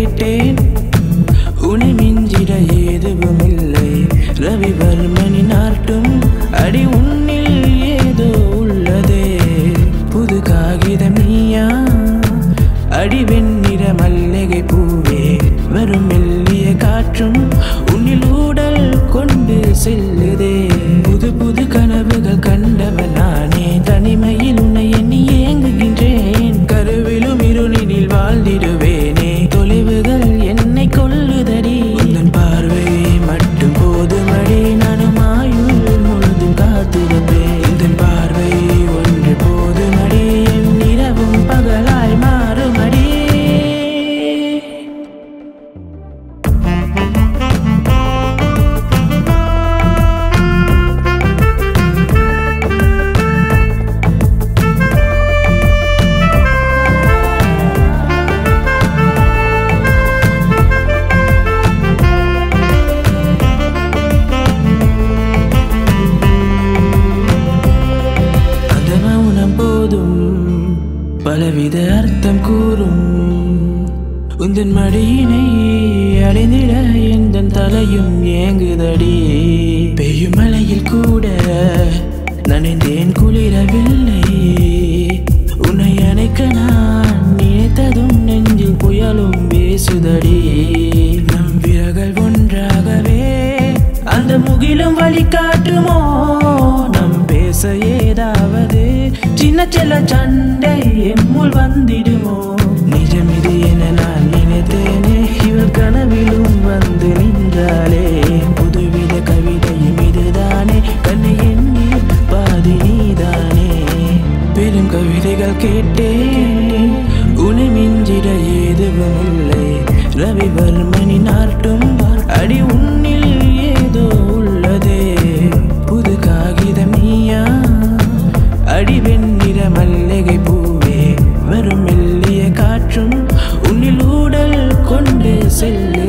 கேட்டேன் உனை மிஞ்சிட எதுவும் இல்லை ரவிவர்மனின் ஆர்ட்டும் அடி உன்னில் ஏதோ உள்ளதே புது காகிதம் நீயா அடி வெண்ணிற மல்லிகை பூவே வரும் மெல்லிய காற்றும் உன்னில் ஊடல் கொண்டு செல்லுதே புது புது கனவுகள் கண்டவன் நானே தனிமையில் உன்னை எண்ணி ஏங்குகின்றேன் கருவிலும் இருளினில் வாழ்ந்திடுவேனே தொலைவுகள் என்னை கொல்லுதடி உந்தன் பார்வை மட்டும் போதுமடி நானும் ஆயுள் முழுதும் காத்திருப்பேன் உந்தன் பார்வை ஒன்று போதுமடி என் இரவும் பகலாய் மாறுமடி அந்த மௌனம் போதும் பலவித அர்த்தம் கூறும் உந்தன் மடியினை அடைந்திட எந்த தலையும் ஏங்குதடி பெய்யும் மலையில் கூட நனைந்தேன் குளிரவில்லை உன்னை அணைக்க நான் நினைத்ததும் நெஞ்சில் புயலும் பேசுதடி நம் விரகள் ஒன்றாகவே அந்த முகிலும் வழி காட்டுமோ நம் பேச ஏதாவது சின்ன சின்ன சண்டை எம்முள் வந்திடுமோ நிஜம் இது என நான் நினைத்தேனே இவள் கனவிலும் வந்து நின்றாளே புதுவித கவிதையும் இதுதானே கண்ணை எண்ணி பாதி நீதானே பெரும் கவிதைகள் கேட்டேன் உனை மிஞ்சிட எதுவும் இல்லை ரவிவர்மனின் ஆர்ட்டும் அடி உன்னில் ஏதோ உள்ளதே புது காகிதம் நீயா அடி வெண்ணிற மல்லிகை பூவே வரும் மெல்லிய காற்றும் உன்னில் ஊடல் கொண்டு செல்ல